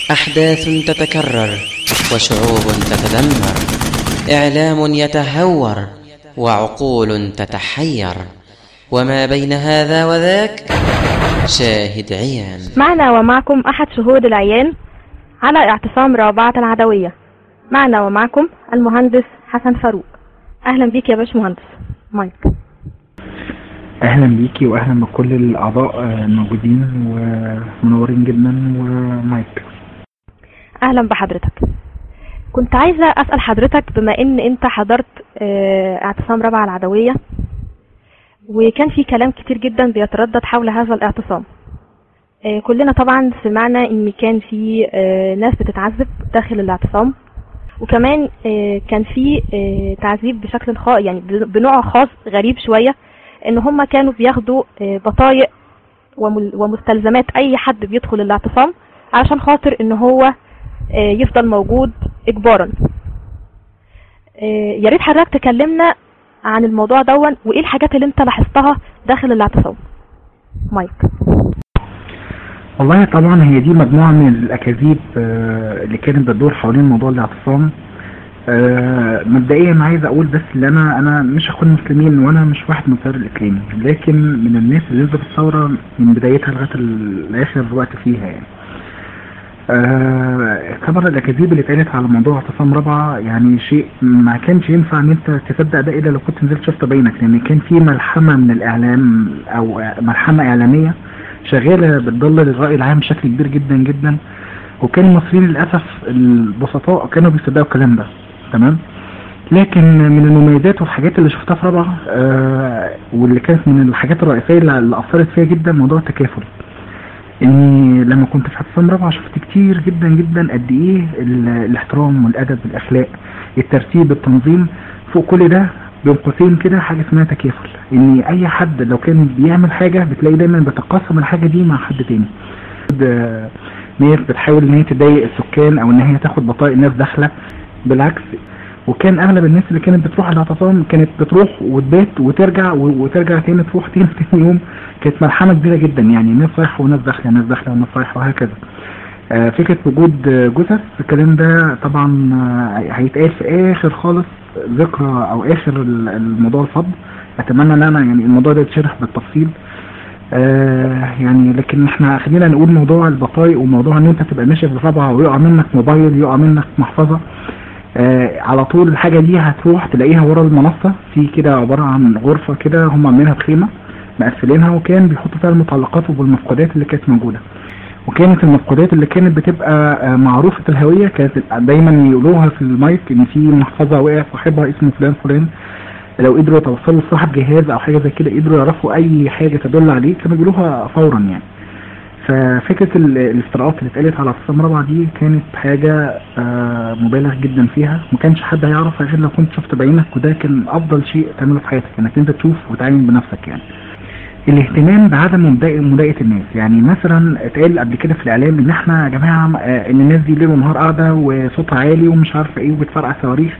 أحداث تتكرر وشعوب تتدمر إعلام يتهور وعقول تتحير وما بين هذا وذاك شاهد عيان معنا ومعكم أحد شهود العيان على اعتصام رابعة العدوية معنا ومعكم المهندس حسن فاروق أهلا بيك يا باش مهندس مايك اهلا بيكي واهلا بكل الاعضاء الموجودين ومنورين جدا ومايك أهلا بحضرتك كنت عايزة أسأل حضرتك بما إن أنت حضرت آه، اعتصام رابعة العدوية وكان في كلام كتير جدا بيتردد حول هذا الاعتصام آه، كلنا طبعا سمعنا ان كان في آه، ناس بتتعذب داخل الاعتصام وكمان آه، كان في آه، تعذيب بشكل خاص يعني بنوع خاص غريب شوية ان هم كانوا بياخدوا آه، بطايق ومل- ومستلزمات اي حد بيدخل الاعتصام علشان خاطر ان هو آه، يفضل موجود اجبارا آه، يا ريت حضرتك تكلمنا عن الموضوع دون وايه الحاجات اللي انت لاحظتها داخل الاعتصام مايك والله طبعا هي دي مجموعة من الأكاذيب آه، اللي كانت بتدور حوالين موضوع الاعتصام آه، مبدئيا عايز أقول بس إن أنا أنا مش أخوان مسلمين وأنا مش واحد من التيار الإسلامي لكن من الناس اللي نزلت الثورة من بدايتها لغاية ال- آخر وقت فيها يعني. آه، طبعا الأكاذيب اللي اتقالت على موضوع اعتصام رابعة يعني شيء ما كانش ينفع إن أنت تصدق ده إلا لو كنت نزلت شفت بينك لأن كان في ملحمة من الإعلام أو ملحمة إعلامية شغالة بتضلل الرأي العام بشكل كبير جدا جدا وكان المصريين للأسف البسطاء كانوا بيصدقوا الكلام ده تمام لكن من المميزات والحاجات اللي شفتها في رابعة آه واللي كانت من الحاجات الرئيسية اللي اللي أثرت فيها جدا موضوع التكافل اني لما كنت في اعتصام رابعة شفت كتير جدا جدا قد ايه ال- الاحترام والادب والاخلاق الترتيب التنظيم فوق كل ده بين قوسين كده حاجة اسمها تكافل ان اي حد لو كان بيعمل حاجة بتلاقي دايما بتقاسم الحاجة دي مع حد تاني آه، ناس بتحاول ان هي تضايق السكان او ان هي تاخد بطايق الناس داخلة بالعكس وكان اغلب الناس اللي كانت بتروح الاعتصام كانت بتروح وتبات وترجع و- وترجع تاني تروح تاني تاني يوم كانت ملحمة كبيرة جدا يعني ناس رايحة وناس داخلة ناس داخلة وناس رايحة وهكذا آه، فكرة وجود آه، جثث الكلام ده طبعا آه، هيتقال في اخر خالص ذكرى او اخر ال- الموضوع الفض اتمنى ان انا يعني الموضوع ده يتشرح بالتفصيل آه يعني لكن احنا خلينا نقول موضوع البطايق وموضوع ان انت تبقى ماشي في الرابعه ويقع منك موبايل يقع منك محفظه آه على طول الحاجه دي هتروح تلاقيها ورا المنصه في كده عباره عن غرفه كده هم عاملينها بخيمه مقفلينها وكان بيحطوا فيها المتعلقات والمفقودات اللي كانت موجوده وكانت المفقودات اللي كانت بتبقى آه، معروفة الهوية كانت دايما يقولوها في المايك ان في محفظة وقع صاحبها اسمه فلان فلان لو قدروا يتوصلوا لصاحب جهاز او حاجة زي كده قدروا يعرفوا اي حاجة تدل عليه كانوا بيقولوها فورا يعني ففكرة ال- الافتراءات اللي اتقالت على اعتصام رابعة دي كانت حاجة آه، مبالغ جدا فيها ما كانش حد هيعرفها غير لو كنت شفت بعينك وده كان افضل شيء تعمله في حياتك انك انت تشوف وتعاين بنفسك يعني الاهتمام بعدم مضايق- مضايقة الناس يعني مثلا اتقال قبل كده في الاعلام ان احنا يا جماعة آه، ان الناس دي ليل ونهار قاعدة وصوتها عالي ومش عارفة ايه وبتفرقع صواريخ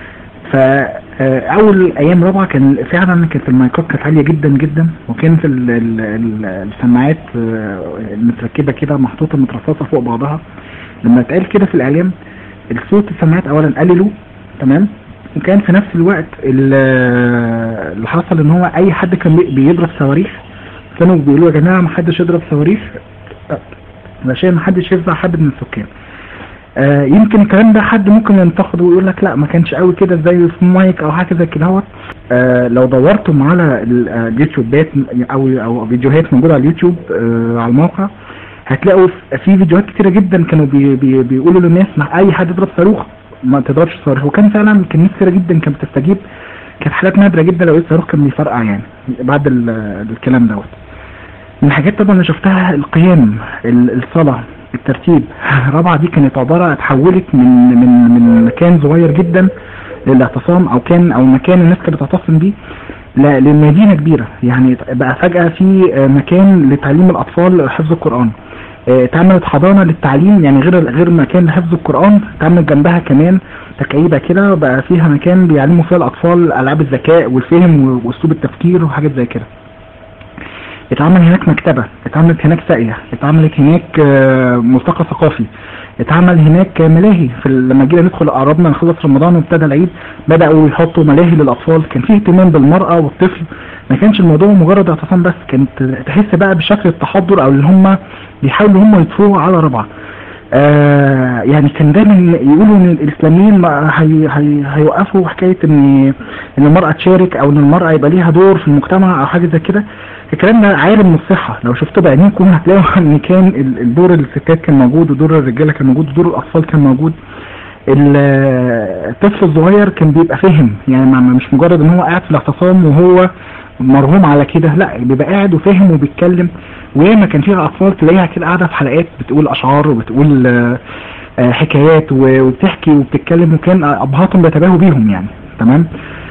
فاول ايام رابعه كان فعلا كانت المايكات كانت عاليه جدا جدا وكانت ال- ال- ال- السماعات آه، متركبه كده محطوطه مترصصه فوق بعضها لما اتقال كده في الاعلام الصوت السماعات اولا قللوا تمام وكان في نفس الوقت ال- اللي حصل ان هو اي حد كان بي- بيضرب صواريخ كانوا بيقولوا يا جماعه ما حدش يضرب صواريخ آه، علشان ما حدش يفزع حد من السكان آه يمكن الكلام ده حد ممكن ينتقده ويقول لك لا ما كانش قوي كده زي في مايك او حاجه زي كده اهوت آه لو دورتم على ال- آه، اليوتيوبات او او فيديوهات موجوده على اليوتيوب آه على الموقع هتلاقوا في فيديوهات كتيره جدا كانوا بي بي بيقولوا للناس مع اي حد يضرب صاروخ ما تضربش صاروخ وكان فعلا كان ناس كتيره جدا كانت بتستجيب كانت حالات نادره جدا لو الصاروخ كان بيفرقع يعني بعد ال- الكلام دوت من الحاجات طبعا اللي شفتها القيام ال- الصلاة الترتيب رابعة دي كانت عبارة اتحولت من من من مكان صغير جدا للاعتصام او كان او مكان الناس كانت بتعتصم بيه ل- لمدينة كبيرة يعني بقى فجأة في آه، مكان لتعليم الأطفال حفظ القرآن آه، اتعملت حضانة للتعليم يعني غير غير مكان لحفظ القرآن اتعملت جنبها كمان تكعيبة كده بقى فيها مكان بيعلموا فيها الأطفال ألعاب الذكاء والفهم وأسلوب التفكير وحاجات زي كده اتعمل هناك مكتبة اتعملت هناك ساقية اتعملت هناك آه، ملتقى ثقافي اتعمل هناك ملاهي في ال- لما جينا ندخل قربنا نخلص رمضان وابتدى العيد بدأوا يحطوا ملاهي للأطفال كان فيه اهتمام بالمرأة والطفل ما كانش الموضوع مجرد اعتصام بس كانت تحس بقى بشكل التحضر او اللي هم بيحاولوا هم يطفوه على ربعه آه يعني كان دايما يقولوا ان الاسلاميين ما هي هي هيوقفوا حكايه ان ان المراه تشارك او ان المراه يبقى ليها دور في المجتمع او حاجه زي كده الكلام ده عالم من الصحه لو شفتوا بعينيكم هتلاقوا ان كان ال- الدور الستات كان موجود ودور الرجاله كان موجود ودور الاطفال كان موجود ال- الطفل الصغير كان بيبقى فاهم يعني ما- ما- مش مجرد ان هو قاعد في الاعتصام وهو مرهوم على كده لا بيبقى قاعد وفاهم وبيتكلم وياما كان فيها اطفال تلاقيها كده قاعده في حلقات بتقول اشعار وبتقول آه، آه، حكايات و- وبتحكي وبتتكلم وكان ابهاتهم بيتباهوا بيهم يعني تمام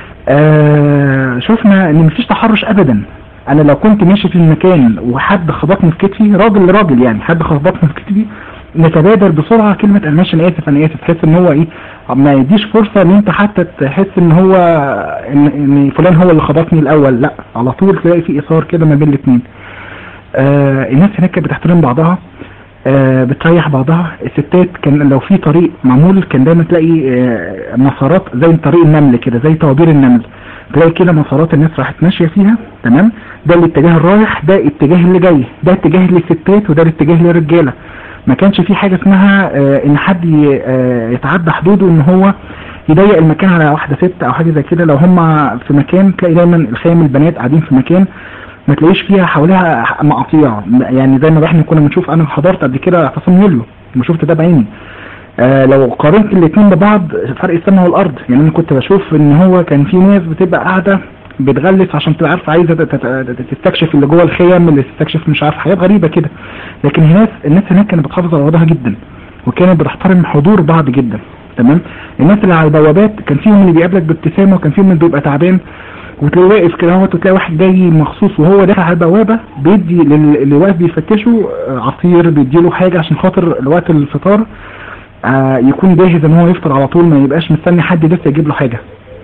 آه شفنا ان مفيش تحرش ابدا انا لو كنت ماشي في المكان وحد خبطني في كتفي راجل لراجل يعني حد خبطني في كتفي نتبادر بسرعه كلمه انا ماشي انا اسف انا اسف تحس ان هو ايه ما يديش فرصه ان انت حتى تحس ان هو ان, إن فلان هو اللي خبطني الاول لا على طول تلاقي في اثار كده ما بين الاثنين آه الناس هناك كانت بتحترم بعضها آه بتريح بعضها الستات كان لو في طريق معمول كان دايما تلاقي آه مسارات زي طريق النمل كده زي طوابير النمل تلاقي كده مسارات الناس راحت ماشيه فيها تمام ده الاتجاه الرايح ده الاتجاه اللي جاي ده اتجاه للستات وده الاتجاه للرجاله ما كانش في حاجه اسمها آه ان حد ي- آه يتعدى حدوده ان هو يضيق المكان على واحده ست او حاجه زي كده لو هم في مكان تلاقي دايما الخيام البنات قاعدين في مكان ما تلاقيش فيها حواليها مقاطيع يعني زي ما احنا كنا بنشوف انا حضرت قبل كده اعتصام يوليو وشفت ده بعيني آه لو قارنت الاثنين ببعض فرق السماء والارض يعني انا كنت بشوف ان هو كان في ناس بتبقى قاعده بتغلس عشان تبقى عارفه عايزه تت- تت- تستكشف اللي جوه الخيم اللي تستكشف مش عارف حاجات غريبه كده لكن الناس الناس هناك كانت بتحافظ على وضعها جدا وكانت بتحترم حضور بعض جدا تمام الناس اللي على البوابات كان فيهم اللي بيقابلك بابتسامه وكان فيهم اللي بيبقى تعبان وتلاقيه واقف كده اهوت وتلاقي واحد جاي مخصوص وهو داخل على البوابه بيدي لل- اللي واقف بيفتشه آه، عصير بيديله حاجه عشان خاطر وقت الفطار آه، يكون جاهز ان هو يفطر على طول ما يبقاش مستني حد لسه يجيب له حاجه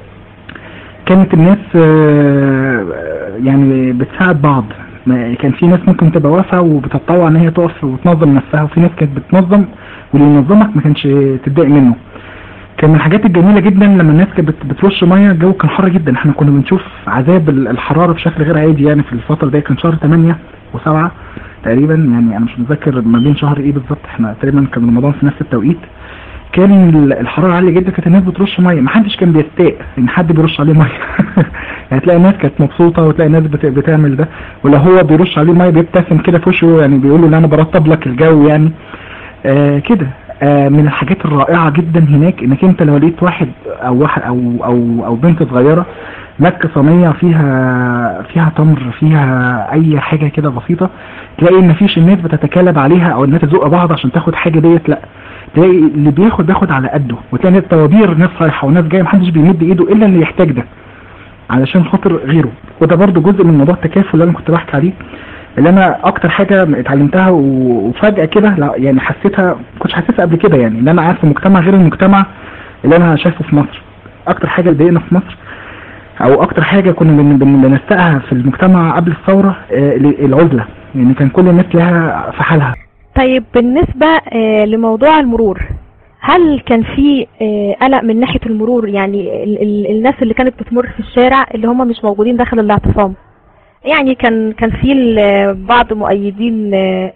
كانت الناس آه، يعني بتساعد بعض ما- كان في ناس ممكن تبقى واقفه وبتتطوع ان هي تقف وتنظم نفسها وفي ناس كانت بتنظم واللي ينظمك ما كانش تتضايق منه كان من الحاجات الجميله جدا لما الناس كانت بت- بترش ميه الجو كان حر جدا احنا كنا بنشوف عذاب ال- الحراره بشكل غير عادي يعني في الفتره دي كان شهر 8 و7 تقريبا يعني انا مش متذكر ما بين شهر ايه بالظبط احنا تقريبا كان رمضان في نفس التوقيت كان ال- الحراره عاليه جدا كانت الناس بترش ميه ما حدش كان بيستاء ان حد بيرش عليه ميه يعني تلاقي الناس كانت مبسوطه وتلاقي الناس بت- بتعمل ده ولو هو بيرش عليه ميه بيبتسم كده في وشه يعني بيقول له ان انا برطب لك الجو يعني آه كده آه من الحاجات الرائعه جدا هناك انك انت لو لقيت واحد او واحد او او او بنت صغيره ماسكه صينيه فيها فيها تمر فيها اي حاجه كده بسيطه تلاقي ان مفيش الناس بتتكالب عليها او الناس تزق بعض عشان تاخد حاجه ديت لا تلاقي اللي بياخد بياخد على قده وتلاقي ناس طوابير ناس رايحه وناس جايه محدش بيمد ايده الا اللي يحتاج ده علشان خاطر غيره وده برضو جزء من موضوع التكافل اللي انا كنت بحكي عليه اللي انا اكتر حاجه اتعلمتها و- وفجاه كده لا يعني حسيتها ما كنتش حاسسها قبل كده يعني ان انا قاعد في مجتمع غير المجتمع اللي انا شايفه في مصر اكتر حاجه ضايقنا في مصر او اكتر حاجه كنا بن- بن- بنستقها في المجتمع قبل الثوره آه، العزله يعني كان كل الناس لها في حالها طيب بالنسبة آه، لموضوع المرور هل كان في آه، قلق من ناحية المرور يعني ال ال الناس اللي كانت بتمر في الشارع اللي هم مش موجودين داخل الاعتصام يعني كان كان في ال- بعض مؤيدين آه،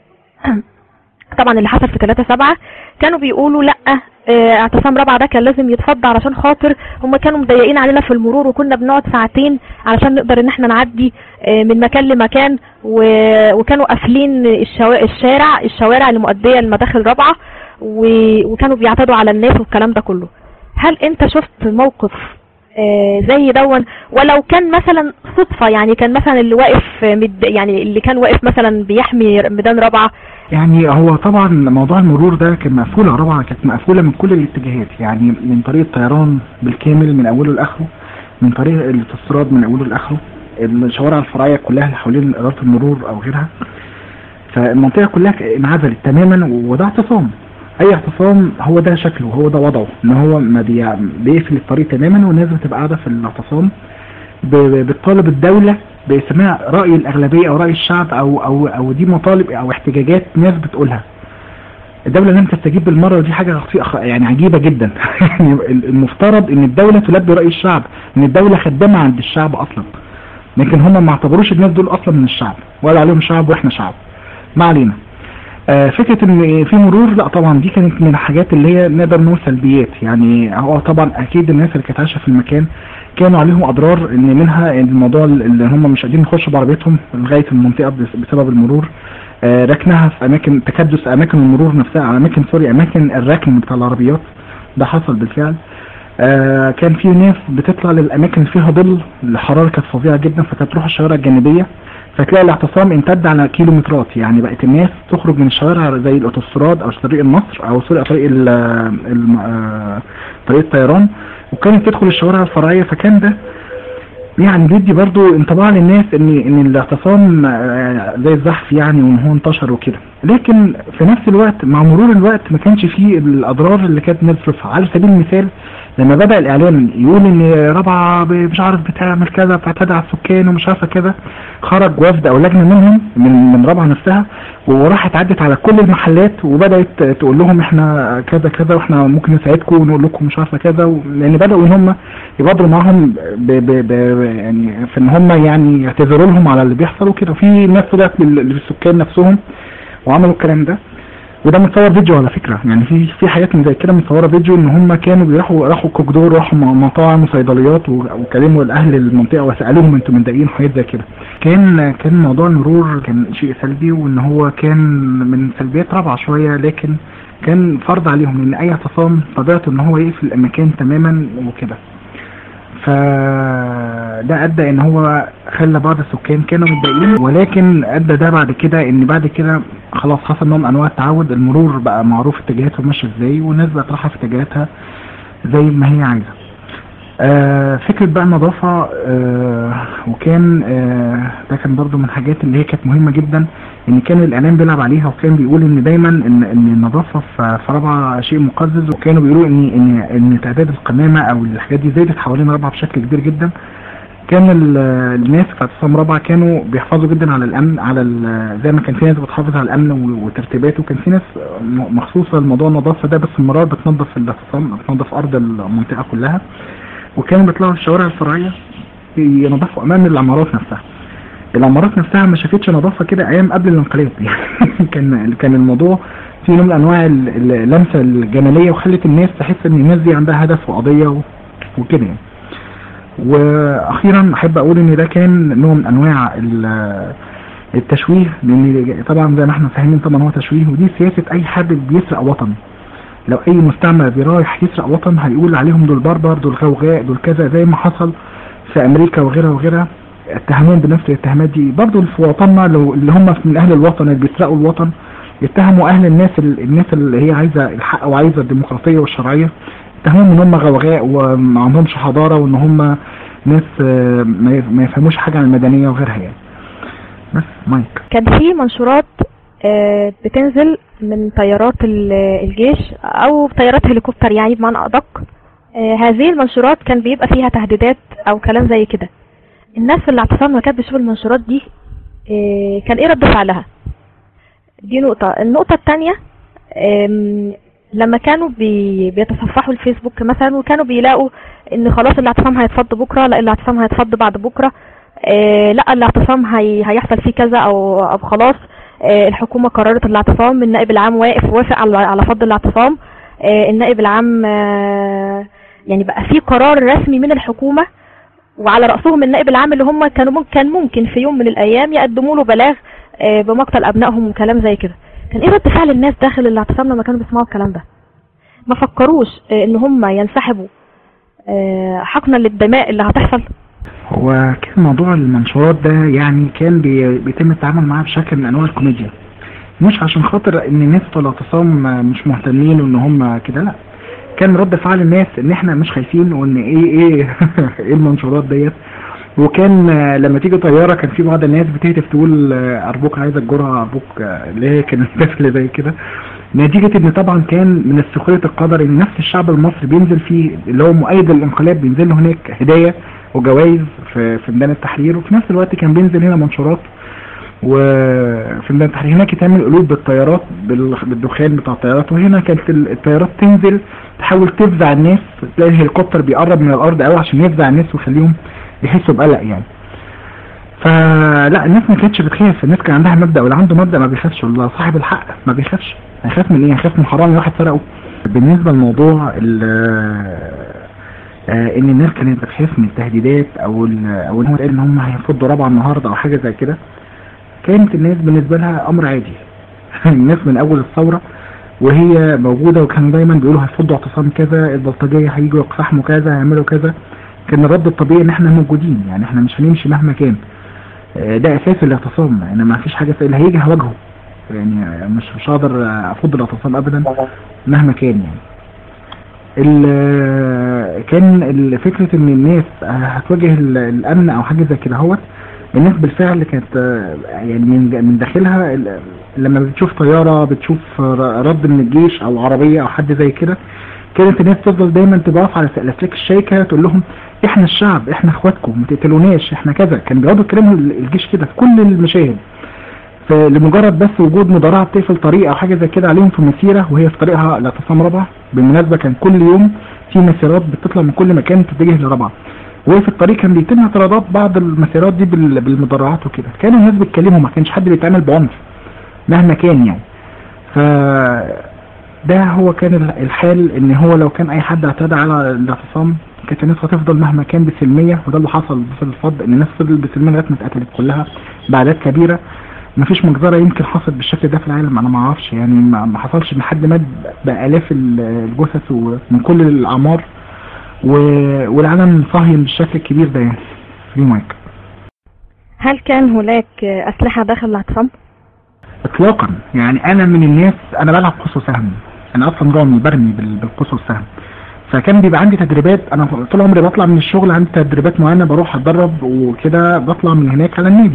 طبعا اللي حصل في 3 7 كانوا بيقولوا لا آه، اعتصام رابعه ده كان لازم يتفض علشان خاطر هم كانوا مضايقين علينا في المرور وكنا بنقعد ساعتين علشان نقدر ان احنا نعدي آه، من مكان لمكان و- وكانوا قافلين الشوا- الشارع الشوارع اللي مؤديه لمداخل رابعه و- وكانوا بيعتدوا على الناس والكلام ده كله هل انت شفت موقف آه، زي دون ولو كان مثلا صدفه يعني كان مثلا اللي واقف مد يعني اللي كان واقف مثلا بيحمي ميدان رابعه يعني هو طبعا موضوع المرور ده كان مقفولة رابعة كانت مقفولة من كل الاتجاهات يعني من طريق الطيران بالكامل من أوله لآخره من طريق الاستيراد من أوله لآخره الشوارع الفرعية كلها اللي حوالين إدارة المرور أو غيرها فالمنطقة كلها انعزلت تماما وده اعتصام أي اعتصام هو ده شكله هو ده وضعه إن هو ما بي- بيقفل الطريق تماما والناس بتبقى قاعدة في الاعتصام ب- بتطالب الدولة بسماع راي الاغلبيه او راي الشعب او او او دي مطالب او احتجاجات ناس بتقولها الدولة لم تستجيب بالمرة ودي حاجة خطيئة يعني عجيبة جدا يعني المفترض ان الدولة تلبي رأي الشعب ان الدولة خدامة عند الشعب اصلا لكن هم ما اعتبروش الناس دول اصلا من الشعب ولا عليهم شعب واحنا شعب ما علينا آه فكرة ان في مرور لا طبعا دي كانت من الحاجات اللي هي نقدر نقول سلبيات يعني هو طبعا اكيد الناس اللي كانت عايشة في المكان كانوا عليهم اضرار ان منها الموضوع اللي هم مش قادرين يخشوا بعربيتهم لغاية المنطقة بسبب المرور آه ركنها في اماكن تكدس اماكن المرور نفسها اماكن سوري اماكن الركن بتاع العربيات ده حصل بالفعل آه كان في ناس بتطلع للاماكن اللي فيها ظل الحراره كانت فظيعه جدا فكانت تروح الشوارع الجانبيه فتلاقي الاعتصام امتد على كيلومترات يعني بقت الناس تخرج من الشوارع زي الاوتوستراد او طريق النصر او سوري طريق ال ال طريق الطيران وكانت تدخل الشوارع الفرعيه فكان ده يعني بيدي برضو انطباع للناس ان ان الاعتصام زي الزحف يعني وان هو انتشر وكده لكن في نفس الوقت مع مرور الوقت ما كانش فيه الاضرار اللي كانت الناس بتشوفها على سبيل المثال لما بدأ الاعلام يقول ان رابعه مش عارف بتعمل كذا بتعتدي على السكان ومش عارفه كذا خرج وفد او لجنه منهم من من رابعه نفسها وراحت عدت على كل المحلات وبدات تقول لهم احنا كذا كذا واحنا ممكن نساعدكم ونقول لكم مش عارفه كذا و... لان بداوا ان هم يبادروا معاهم ب... ب... ب... يعني في ان هم يعني يعتذروا لهم على اللي بيحصل وكده وفي ناس طلعت للسكان نفسهم وعملوا الكلام ده وده متصور فيديو على فكرة يعني في في حاجات من زي كده متصوره فيديو ان هم كانوا بيروحوا راحوا كوكدور راحوا مطاعم وصيدليات وكلموا الاهل المنطقة وسالوهم انتم متضايقين حاجات زي كده كان كان موضوع المرور كان شيء سلبي وان هو كان من سلبيات رابعة شوية لكن كان فرض عليهم ان اي اعتصام طبيعته ان هو يقفل المكان تماما وكده فده ادى ان هو خلى بعض السكان كانوا متضايقين ولكن ادى ده بعد كده ان بعد كده خلاص حصل نوع من انواع التعود المرور بقى معروف اتجاهاته ماشيه ازاي والناس بقت رايحه في اتجاهاتها زي ما هي عايزه آه فكرة بقى النظافة آه وكان آه ده كان برضو من الحاجات اللي هي كانت مهمة جدا ان كان الاعلام بيلعب عليها وكان بيقول ان دايما ان ان النظافة في رابعة شيء مقزز وكانوا بيقولوا ان ان ان تعداد القمامة او الحاجات دي زادت حوالين رابعة بشكل كبير جدا كان الناس في اعتصام رابعة كانوا بيحافظوا جدا على الامن على زي ما كان في ناس بتحافظ على الامن وترتيباته وكان في ناس مخصوصة لموضوع النظافة ده باستمرار بتنظف الاعتصام بتنظف ارض المنطقة كلها وكانوا بيطلعوا الشوارع الفرعية ينظفوا امام العمارات نفسها العمارات نفسها ما شافتش نظافة كده ايام قبل الانقلاب يعني كان كان الموضوع في نوع من انواع اللمسة الجمالية وخلت الناس تحس ان الناس دي عندها هدف وقضية وكده يعني واخيرا احب اقول ان ده كان نوع من انواع التشويه لان طبعا زي ما احنا فاهمين طبعا هو تشويه ودي سياسة اي حد بيسرق وطن لو اي مستعمر بيرايح يسرق وطن هيقول عليهم دول بربر دول غوغاء دول كذا زي ما حصل في امريكا وغيرها وغيرها اتهمون بنفس الاتهامات دي برضه في وطننا لو اللي هم من اهل الوطن اللي بيسرقوا الوطن يتهموا اهل الناس الناس اللي هي عايزه الحق وعايزه الديمقراطيه والشرعيه يتهمون ان هم غوغاء وما عندهمش حضاره وان هم ناس ما يفهموش حاجه عن المدنيه وغيرها يعني بس مايك كان في منشورات بتنزل من طيارات الجيش او طيارات هليكوبتر يعني بمعنى ادق هذه المنشورات كان بيبقى فيها تهديدات او كلام زي كده الناس في الاعتصام ما كانت بتشوف المنشورات دي كان ايه رد فعلها دي نقطة النقطة الثانية لما كانوا بي بيتصفحوا الفيسبوك مثلا وكانوا بيلاقوا ان خلاص الاعتصام هيتفض بكرة لا الاعتصام هيتفض بعد بكرة لا الاعتصام هي هيحصل فيه كذا او, أو خلاص الحكومة قررت الاعتصام النائب العام واقف وافق على فض الاعتصام النائب العام يعني بقى في قرار رسمي من الحكومة وعلى رأسهم النائب العام اللي هم كانوا ممكن كان ممكن في يوم من الايام يقدموا له بلاغ بمقتل ابنائهم وكلام زي كده كان ايه رد فعل الناس داخل الاعتصام لما كانوا بيسمعوا الكلام ده ما فكروش ان هم ينسحبوا حقنا للدماء اللي هتحصل هو كان موضوع المنشورات ده يعني كان بي بيتم التعامل معاه بشكل من انواع الكوميديا مش عشان خاطر ان الناس بتوع الاعتصام مش مهتمين وان هم كده لا كان رد فعل الناس ان احنا مش خايفين وان ايه ايه ايه المنشورات ديت وكان لما تيجي طياره كان في بعض الناس بتهتف تقول ارجوك عايز الجرعه ارجوك اللي هي كانت طفل زي كده نتيجة ان طبعا كان من سخرية القدر ان نفس الشعب المصري بينزل فيه اللي هو مؤيد للانقلاب بينزل له هناك هدايا وجوائز في في ميدان التحرير وفي نفس الوقت كان بينزل هنا منشورات وفي ميدان التحرير هناك يتعمل قلوب بالطيارات بال- بالدخان بتاع الطيارات وهنا كانت ال- الطيارات تنزل تحاول تفزع الناس تلاقي الهليكوبتر بيقرب من الارض قوي عشان يفزع الناس ويخليهم يحسوا بقلق يعني فلا الناس ما كانتش بتخاف الناس كان عندها مبدأ واللي عنده مبدأ ما بيخافش والله صاحب الحق ما بيخافش هيخاف من ايه هيخاف من حرامي واحد سرقه بالنسبة لموضوع ال آه، ان الناس كانت بتخاف من التهديدات او ال او ان هو قال ان هم هيفضوا رابعه النهارده او حاجه زي كده كانت الناس بالنسبه لها امر عادي الناس من اول الثوره وهي موجوده وكانوا دايما بيقولوا هيفضوا اعتصام كذا البلطجيه هيجوا يقتحموا كذا هيعملوا كذا كان الرد الطبيعي ان احنا موجودين يعني احنا مش هنمشي مهما كان آه، ده اساس الاعتصام يعني ما فيش حاجه اللي هيجي هواجهه يعني مش مش هقدر افض الاعتصام ابدا مهما كان يعني ال- كان ال- فكرة ان الناس هتواجه ال- الامن او حاجة زي كده هوت الناس بالفعل كانت آه، يعني من من داخلها ال- لما بتشوف طيارة بتشوف ر- رد من الجيش او عربية او حد زي كده كانت الناس تفضل دايما تضاف على الاسلاك الشيكة تقول لهم احنا الشعب احنا اخواتكم ما تقتلوناش احنا كذا كان بيقعدوا يكلموا الجيش كده في كل المشاهد فلمجرد بس وجود مدرعة بتقفل طريق او حاجة زي كده عليهم في مسيرة وهي في طريقها لاعتصام رابعة بالمناسبة كان كل يوم في مسيرات بتطلع من كل مكان تتجه لرابعة وهي في الطريق كان بيتم اعتراضات بعض المسيرات دي بال- بالمدرعات وكده كانوا الناس بيتكلموا ما كانش حد بيتعامل بعنف مهما كان يعني ف ده هو كان ال- الحال ان هو لو كان اي حد اعتدى على الاعتصام كانت الناس هتفضل مهما كان بسلمية وده اللي حصل في الفض ان الناس فضلت بسلمية لغايه ما اتقتلت كلها باعداد كبيرة مفيش مجزرة يمكن حصلت بالشكل ده في العالم انا ما اعرفش يعني ما ما حصلش ان حد مات بالاف ال- الجثث ومن كل الاعمار و- والعالم صهين بالشكل الكبير ده يعني في مايك هل كان هناك أسلحة داخل الاعتصام؟ اطلاقا يعني انا من الناس انا بلعب قوس وسهم انا اصلا رامي برمي بال- بالقوس والسهم فكان بيبقى عندي تدريبات انا طول عمري بطلع من الشغل عندي تدريبات معينه بروح اتدرب وكده بطلع من هناك على النادي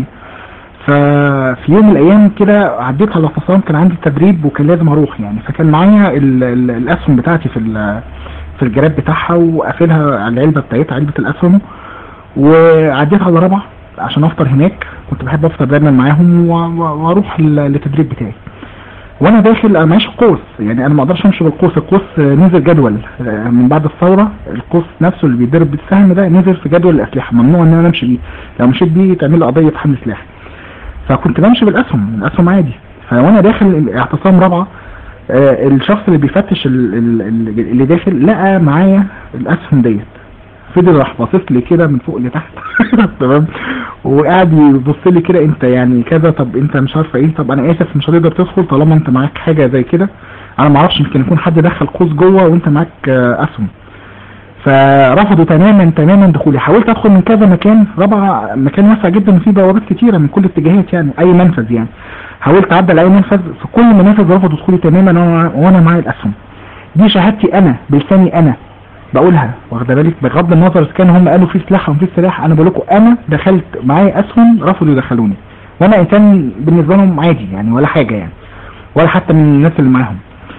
ففي يوم من الايام كده عديت على الاعتصام كان عندي تدريب وكان لازم اروح يعني فكان معايا ال- ال- الاسهم بتاعتي في ال- في الجراب بتاعها وقافلها على العلبه بتاعتها علبه الاسهم وعديت على رابعه عشان افطر هناك كنت بحب افطر دايما معاهم و- و- واروح ال- للتدريب بتاعي وانا داخل انا ماشي قوس يعني انا ما اقدرش امشي بالقوس القوس آه، نزل جدول آه، من بعد الثوره القوس نفسه اللي بيضرب بالسهم ده نزل في جدول الاسلحه ممنوع ان انا امشي بيه لو مشيت بيه تعمل لي قضيه حمل سلاح فكنت بمشي بالاسهم الاسهم عادي فوانا داخل اعتصام رابعه آه، الشخص اللي بيفتش ال- ال- ال- اللي داخل لقى معايا الاسهم ديت فضل راح باصص لي كده من فوق لتحت تمام وقاعد يبص لي كده انت يعني كذا طب انت مش عارفه ايه طب انا اسف مش هتقدر تدخل طالما انت معاك حاجه زي كده انا ما اعرفش يمكن يكون حد دخل قوس جوه وانت معاك آه، اسهم فرفضوا تماما تماما دخولي حاولت ادخل من كذا مكان رابعه مكان واسع جدا وفيه بوابات كتيره من كل الاتجاهات يعني اي منفذ يعني حاولت اعدي على اي منفذ في كل منافذ رفضوا دخولي تماما وأنا- وانا معايا الاسهم دي شهادتي انا بلساني انا بقولها واخده بالك بغض النظر اذا كان هم قالوا في سلاح او مفيش سلاح انا بقول لكم انا دخلت معايا اسهم رفضوا يدخلوني وانا انسان بالنسبه لهم عادي يعني ولا حاجه يعني ولا حتى من الناس اللي معاهم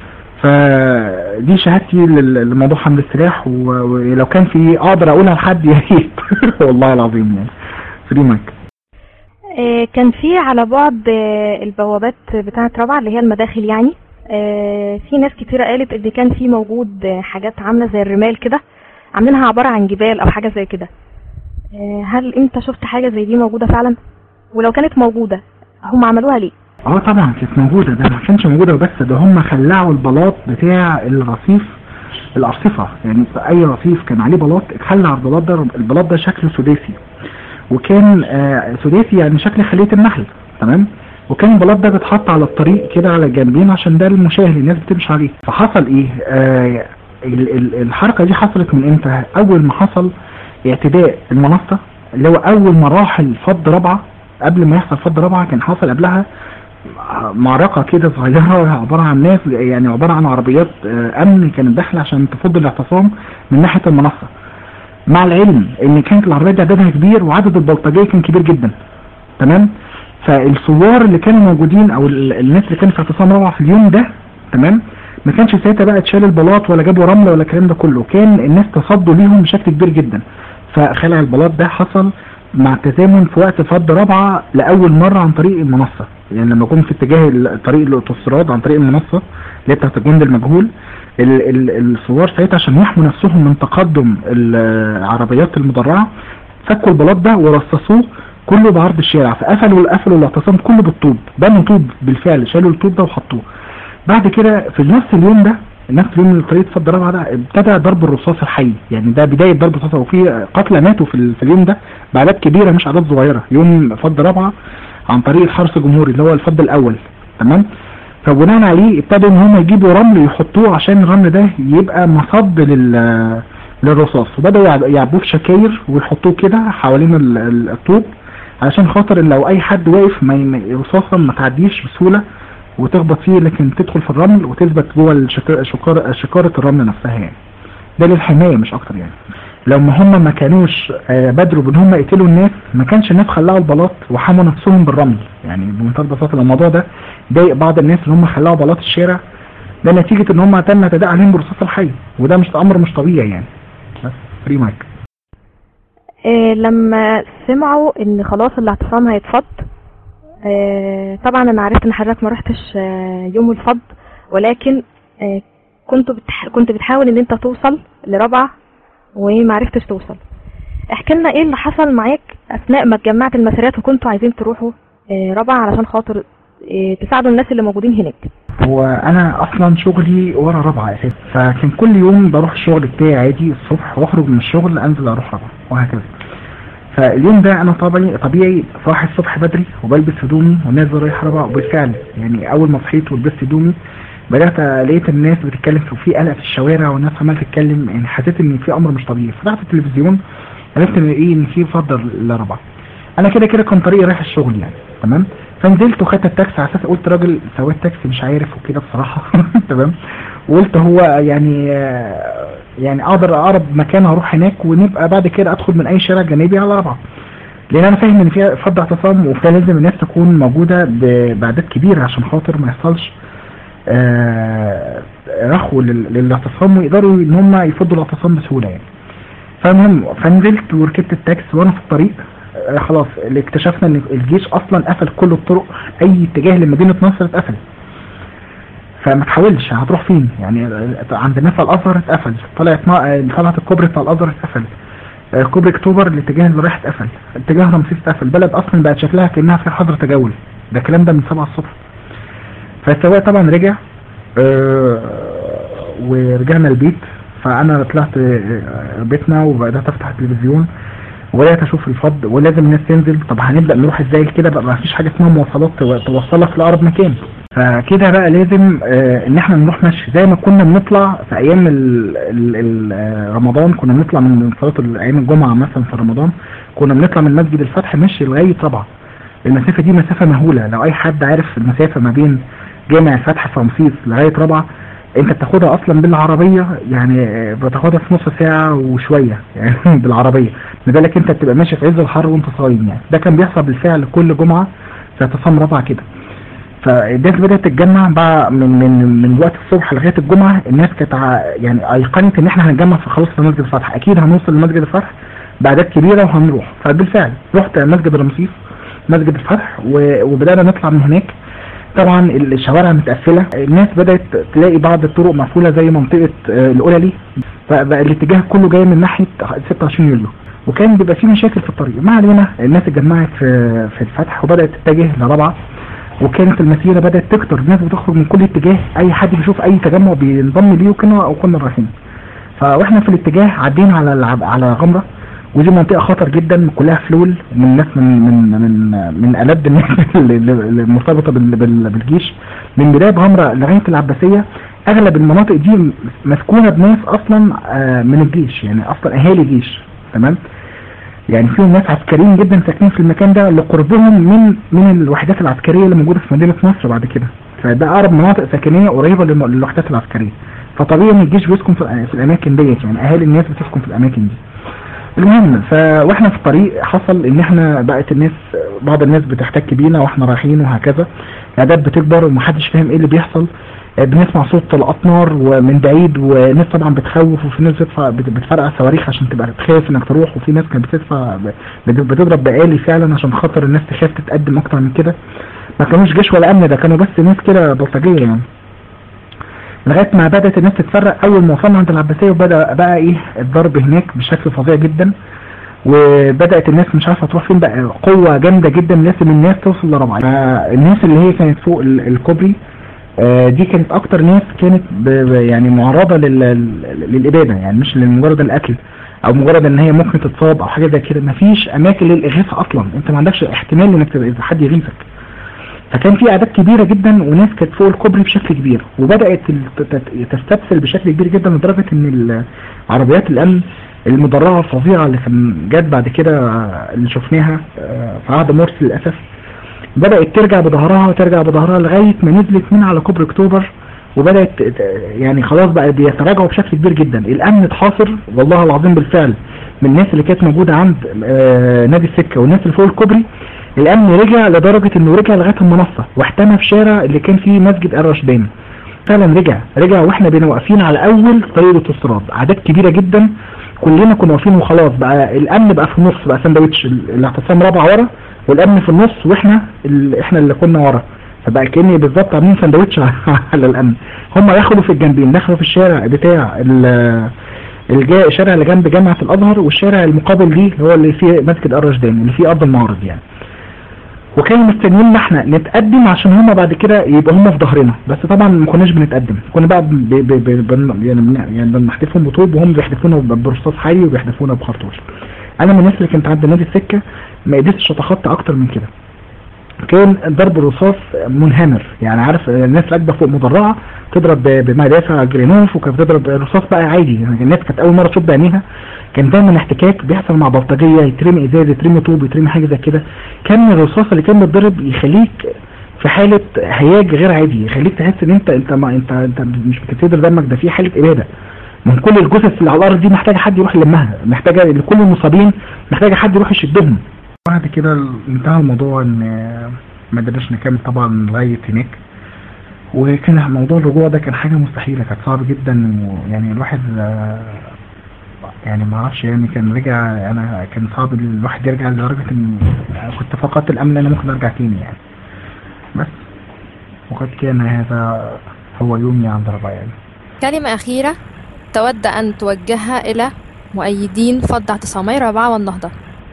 فدي شهادتي لل- لموضوع حمل السلاح و- ولو كان في اقدر اقولها لحد يا ريت والله العظيم يعني فري مايك آه، كان في على بعد آه، البوابات بتاعة رابعة اللي هي المداخل يعني آه، في ناس كتيرة قالت ان كان في موجود آه، حاجات عاملة زي الرمال كده عاملينها عبارة عن جبال او حاجة زي كده آه، هل انت شفت حاجة زي دي موجودة فعلا ولو كانت موجودة هم عملوها ليه اه طبعا كانت موجودة ده ما كانش موجودة وبس ده هم خلعوا البلاط بتاع الرصيف الأرصفة يعني في أي رصيف كان عليه بلاط اتخلع البلاط ده البلاط ده شكله سداسي وكان آه سداسي يعني شكل خلية النحل تمام وكان البلاط ده بيتحط على الطريق كده على الجنبين عشان ده المشاهد الناس بتمشي عليه فحصل ايه آه ال- ال- الحركة دي حصلت من امتى اول ما حصل اعتداء المنصة اللي هو اول مراحل فض رابعة قبل ما يحصل فض رابعة كان حصل قبلها معركة كده صغيرة عبارة عن ناس يعني عبارة عن عربيات آه، امن كانت داخلة عشان تفض الاعتصام من ناحية المنصة مع العلم ان كانت العربيات دي عددها كبير وعدد البلطجية كان كبير جدا تمام فالثوار اللي كانوا موجودين او ال- الناس اللي كانت في اعتصام روعة في اليوم ده تمام ما كانش ساعتها بقى اتشال البلاط ولا جابوا رمل ولا الكلام ده كله كان الناس تصدوا ليهم بشكل كبير جدا فخلع البلاط ده حصل مع التزامن في وقت فض رابعة لأول مرة عن طريق المنصة يعني لما يكون في اتجاه ال- طريق الاوتوستراد عن طريق المنصة اللي هي بتاعت الجند المجهول ال- ال- الثوار ساعتها عشان يحموا نفسهم من تقدم العربيات المدرعة فكوا البلاط ده ورصصوه كله بعرض الشارع فقفلوا قفلوا الاعتصام كله بالطوب بنوا طوب بالفعل شالوا الطوب ده وحطوه بعد كده في نفس اليوم ده نفس اليوم اللي طريقة فض رابعة ده ابتدى ضرب الرصاص الحي يعني ده بداية ضرب الرصاص وفي قتلى ماتوا في, ال- في اليوم ده بأعداد كبيرة مش أعداد صغيرة يوم فض رابعة عن طريق الحرس الجمهوري اللي هو الفض الأول تمام فبناء عليه ابتدوا ان هم يجيبوا رمل يحطوه عشان الرمل ده يبقى مصد لل للرصاص وبدأوا يعب- يعبوه في شكاير ويحطوه كده حوالين ال- ال- الطوب علشان خاطر ان لو اي حد واقف ما ي- الرصاصة ما تعديش بسهولة وتخبط فيه لكن تدخل في الرمل وتثبت جوه الشك- شكارة شكارة الرمل نفسها يعني ده للحماية مش اكتر يعني لو ما هم ما كانوش آه، بادروا بان هم يقتلوا الناس ما كانش الناس خلعوا البلاط وحموا نفسهم بالرمل يعني بمنتهى البساطه لو الموضوع ده ضايق بعض الناس اللي هم خلعوا بلاط الشارع ده نتيجة ان هم تم اعتداء عليهم برصاص الحي وده مش امر مش طبيعي يعني بس فري مايك آه، لما سمعوا ان خلاص الاعتصام هيتفض آه، طبعا انا عرفت ان حضرتك ما رحتش آه، يوم الفض ولكن آه، كنت بتح... كنت بتحاول ان انت توصل لرابعه وما عرفتش توصل احكي لنا ايه اللي حصل معاك اثناء ما اتجمعت المسيرات وكنتوا عايزين تروحوا آه، رابعه علشان خاطر آه، تساعدوا الناس اللي موجودين هناك هو انا اصلا شغلي ورا رابعه اساسا فكان كل يوم بروح الشغل بتاعي عادي الصبح واخرج من الشغل انزل اروح رابعه وهكذا فاليوم ده انا طبيعي طبيعي صاحي الصبح بدري وبلبس هدومي ونازل رايح رابعه وبالفعل يعني اول ما صحيت ولبست هدومي بدات لقيت الناس بتتكلم وفي قلق في الشوارع والناس عماله تتكلم يعني حسيت ان في امر مش طبيعي فتحت التلفزيون عرفت ان ايه ان في فضل لرابعه انا كده كده كان طريقي رايح الشغل يعني تمام فنزلت وخدت التاكسي على اساس قلت راجل سواق تاكسي مش عارف وكده بصراحه تمام وقلت هو يعني آه، يعني اقدر اقرب مكان هروح هناك ونبقى بعد كده ادخل من اي شارع جانبي على رابعه لان انا فاهم ان في فض اعتصام وفي لازم الناس تكون موجوده ب- باعداد كبيره عشان خاطر ما يحصلش آه، رخو لل- للاعتصام ويقدروا ان هم يفضوا الاعتصام بسهوله يعني فالمهم فنزلت وركبت التاكسي وانا في الطريق آه، خلاص اللي اكتشفنا ان الجيش اصلا قفل كل الطرق اي اتجاه لمدينه نصر اتقفل فما تحاولش هتروح فين يعني عند نفق الازهر اتقفل طلعت ما- طلعت الكوبري بتاع الازهر اتقفل آه، كوبري اكتوبر الاتجاه اللي رايح اتقفل اتجاه رمسيس اتقفل بلد اصلا بقت شكلها كانها في حظر تجول ده الكلام ده من 7 الصبح فالسواق طبعا رجع آه، ورجعنا البيت فانا طلعت آه، بيتنا وبدات افتح التلفزيون وبدات اشوف الفض ولازم الناس تنزل طب هنبدا نروح ازاي كده بقى ما فيش حاجه اسمها مواصلات تو- توصلك لاقرب مكان فكده بقى لازم آه، ان احنا نروح مشي زي ما كنا بنطلع في ايام ال ال ال آه، رمضان كنا بنطلع من صلاه ال- ايام الجمعه مثلا في رمضان كنا بنطلع من مسجد الفتح مشي لغايه رابعه المسافه دي مسافه مهوله لو اي حد عارف المسافه ما بين جامع الفتح في رمسيس لغايه رابعه انت بتاخدها اصلا بالعربيه يعني آه، بتاخدها في نص ساعه وشويه يعني بالعربيه لذلك انت بتبقى ماشي في عز الحر وانت صايم يعني ده كان بيحصل بالفعل كل جمعه في اعتصام رابعه كده فالناس بدات تتجمع بقى من من من وقت الصبح لغايه الجمعه الناس كانت ع- يعني ايقنت ان احنا هنتجمع في خلاص في مسجد الفتح اكيد هنوصل لمسجد الفتح باعداد كبيره وهنروح فبالفعل رحت مسجد رمسيس مسجد الفتح و- وبدانا نطلع من هناك طبعا الشوارع متقفله الناس بدات تلاقي بعض الطرق مقفوله زي منطقه آه، الاولى فبقى الاتجاه كله جاي من ناحيه 26 يوليو وكان بيبقى في مشاكل في الطريق ما علينا الناس اتجمعت في في الفتح وبدات تتجه لرابعه وكانت المسيره بدات تكتر الناس بتخرج من كل اتجاه اي حد بيشوف اي تجمع بينضم ليه وكنا او كنا رايحين فاحنا في الاتجاه عدينا على العب على غمره ودي منطقه خطر جدا كلها فلول من ناس من من من من الد الناس اللي- اللي المرتبطه بال- بال- بالجيش من بدايه غمره لغايه العباسيه اغلب المناطق دي مسكونه بناس اصلا آه، من الجيش يعني اصلا اهالي جيش تمام يعني فيهم ناس عسكريين جدا ساكنين في المكان ده لقربهم من من الوحدات العسكريه اللي موجوده في مدينه نصر بعد كده فده اقرب مناطق سكنيه قريبه للم- للوحدات العسكريه فطبيعي ان الجيش بيسكن في, في الاماكن ديت يعني اهالي الناس بتسكن في الاماكن دي المهم ف واحنا في الطريق حصل ان احنا بقت الناس بعض الناس بتحتك بينا واحنا رايحين وهكذا الاعداد بتكبر ومحدش فاهم ايه اللي بيحصل آه، بنسمع صوت طلقات نار ومن بعيد وناس طبعا بتخوف وفي ناس بتدفع بت- بتفرقع صواريخ عشان تبقى تخاف انك تروح وفي ناس كانت بتدفع بت- بتضرب بآلي فعلا عشان خاطر الناس تخاف تتقدم اكتر من كده ما كانوش جيش ولا امن ده كانوا بس ناس كده بلطجيه يعني لغايه ما بدات الناس تتفرق اول ما وصلنا عند العباسيه وبدا بقى ايه الضرب هناك بشكل فظيع جدا وبدات الناس مش عارفه تروح فين بقى قوه جامده جدا لازم الناس توصل لربع فالناس اللي هي كانت فوق ال- الكوبري آه، دي كانت اكتر ناس كانت ب- ب- يعني معرضه لل- للاباده يعني مش لمجرد القتل او مجرد ان هي ممكن تتصاب او حاجه زي كده مفيش اماكن للاغاثه اصلا انت ما عندكش احتمال انك تبقى حد يغيثك فكان في اعداد كبيره جدا وناس كانت فوق الكوبري بشكل كبير وبدات ال- تت- تستبسل بشكل كبير جدا لدرجه ان ال- عربيات الامن المدرعه الفظيعه اللي كان جت بعد كده آه، اللي شفناها آه، في عهد مرسي للاسف بدات ترجع بظهرها وترجع بظهرها لغايه ما نزلت من على كوبري اكتوبر وبدات ت- يعني خلاص بقى بيتراجعوا بشكل كبير جدا الامن اتحاصر والله العظيم بالفعل من الناس اللي كانت موجوده عند آه، نادي السكه والناس اللي فوق الكوبري الامن رجع لدرجه انه رجع لغايه المنصه واحتمى في شارع اللي كان فيه مسجد الرشدان فعلا رجع رجع واحنا بينا واقفين على اول طريق الاوتوستراد اعداد كبيره جدا كلنا كنا واقفين وخلاص بقى الامن بقى في النص بقى سندوتش ال- الاعتصام رابع ورا والامن في النص واحنا ال... احنا اللي كنا ورا فبقى كاني بالظبط عاملين سندوتش على الامن هم دخلوا في الجنبين دخلوا في الشارع بتاع ال... الجا... الشارع اللي جنب جامعه الازهر والشارع المقابل ليه اللي هو اللي فيه مسجد الرشدان اللي فيه ارض المعارض يعني وكانوا مستنيين احنا نتقدم عشان هما بعد كده يبقى هما في ظهرنا بس طبعا ما كناش بنتقدم كنا بقى ب... ب... ب... ب... يعني بن- يعني بنحدفهم بطوب وهم بيحدفونا ب- برصاص حي وبيحدفونا بخرطوش انا من الناس اللي كانت عند نادي السكه ما قدرتش اتخطى اكتر من كده كان ضرب الرصاص منهمر يعني عارف الناس راكبه فوق مدرعه تضرب ب- بمدافع جرينوف وكانت بتضرب الرصاص بقى عادي يعني الناس كانت اول مره تشوف بعينيها كان دايما احتكاك بيحصل مع بلطجيه يترمي ازاز يترمي طوب يترمي حاجه زي كده كان الرصاص اللي كان بيتضرب يخليك في حاله هياج غير عادي يخليك تحس ان انت انت ما انت انت مش بتتدر دمك ده في حاله اباده من كل الجثث اللي على الارض دي محتاجه حد يروح يلمها محتاجه لكل المصابين محتاجه حد يروح يشدهم بعد كده انتهى الموضوع ان ما قدرناش نكمل طبعا لغايه هناك وكان موضوع الرجوع ده كان حاجه مستحيله كانت صعبه جدا ويعني الواحد آه، يعني ما اعرفش يعني كان رجع انا كان صعب الواحد يرجع لدرجه ان كنت فقدت الامل ان انا ممكن ارجع تاني يعني بس وقد كان هذا هو يومي عند ربع يعني كلمة أخيرة تود أن توجهها إلى مؤيدين فض اعتصامي رابعة والنهضة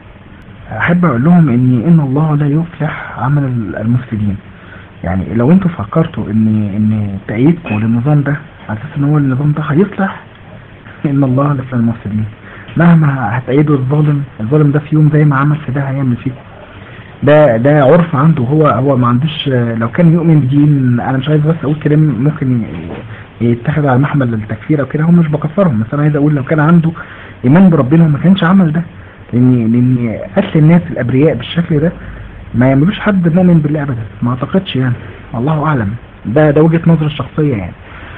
احب اقول لهم ان ان الله لا يفلح عمل المفسدين يعني لو انتوا فكرتوا ان ان تأييدكم للنظام ده على اساس ان هو النظام ده هيصلح ان الله لا يفلح المفسدين مهما هتأيدوا الظالم الظالم ده في يوم زي ما عمل في ده هيعمل فيكم ده ده عرف عنده هو هو ما عندوش لو كان يؤمن بدين انا مش عايز بس اقول كلام ممكن ي- يتخذ على محمل التكفير او كده هم مش بكفرهم بس انا عايز اقول لو كان عنده ايمان بربنا ما كانش عمل ده لان لان قتل الناس الابرياء بالشكل ده ما يعملوش حد مؤمن بالله ابدا ما اعتقدش يعني والله اعلم ده ده وجهه نظري الشخصيه يعني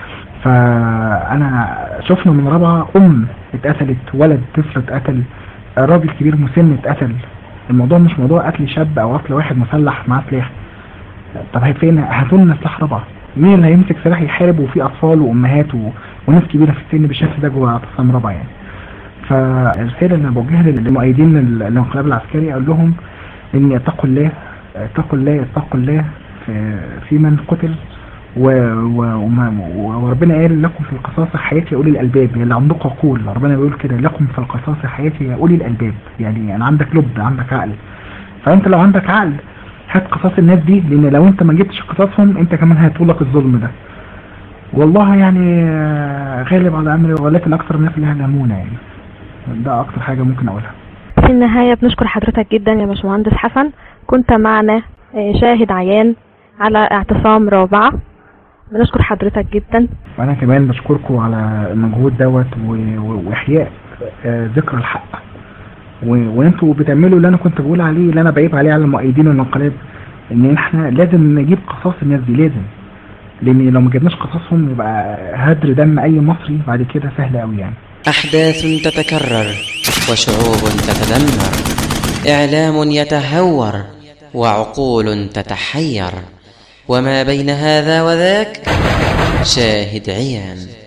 فانا شفنا من رابعه ام اتقتلت ولد طفل اتقتل راجل كبير مسن اتقتل الموضوع مش موضوع قتل شاب او قتل واحد مسلح معاه سلاح طب هي فين هاتوا لنا سلاح رابعه مين اللي هيمسك سلاح يحارب وفي اطفال وامهات و... وناس كبيره في السن بالشكل ده جوه اعتصام رابعه يعني فالرساله اللي أنا بوجهها للمؤيدين ال- الانقلاب العسكري اقول لهم ان اتقوا الله اتقوا الله اتقوا الله في, في من قتل و و وما- وربنا قال لكم في القصاص حياة يا أولي الألباب يعني اللي عندكم عقول ربنا بيقول كده لكم في القصاص حياة يا أولي الألباب يعني يعني عندك لب عندك عقل فأنت لو عندك عقل هات قصاص الناس دي لأن لو أنت ما جبتش قصاصهم أنت كمان هيطولك الظلم ده والله يعني آه، غالب على أمري ولكن أكثر الناس اللي يعلمون يعني ده أكتر حاجة ممكن أقولها في النهاية بنشكر حضرتك جدا يا باشمهندس حسن كنت معنا آه، شاهد عيان على اعتصام رابعة بنشكر حضرتك جدا وانا كمان بشكركم على المجهود دوت و- و- واحياء آه، ذكرى الحق و- وانتوا بتعملوا اللي انا كنت بقول عليه اللي انا بعيب عليه على المؤيدين والانقلاب ان احنا لازم نجيب قصاص الناس دي لازم لان لو ما جبناش قصاصهم يبقى هدر دم اي مصري بعد كده سهل قوي يعني أحداث تتكرر وشعوب تتدمر إعلام يتهور وعقول تتحير وما بين هذا وذاك شاهد عيان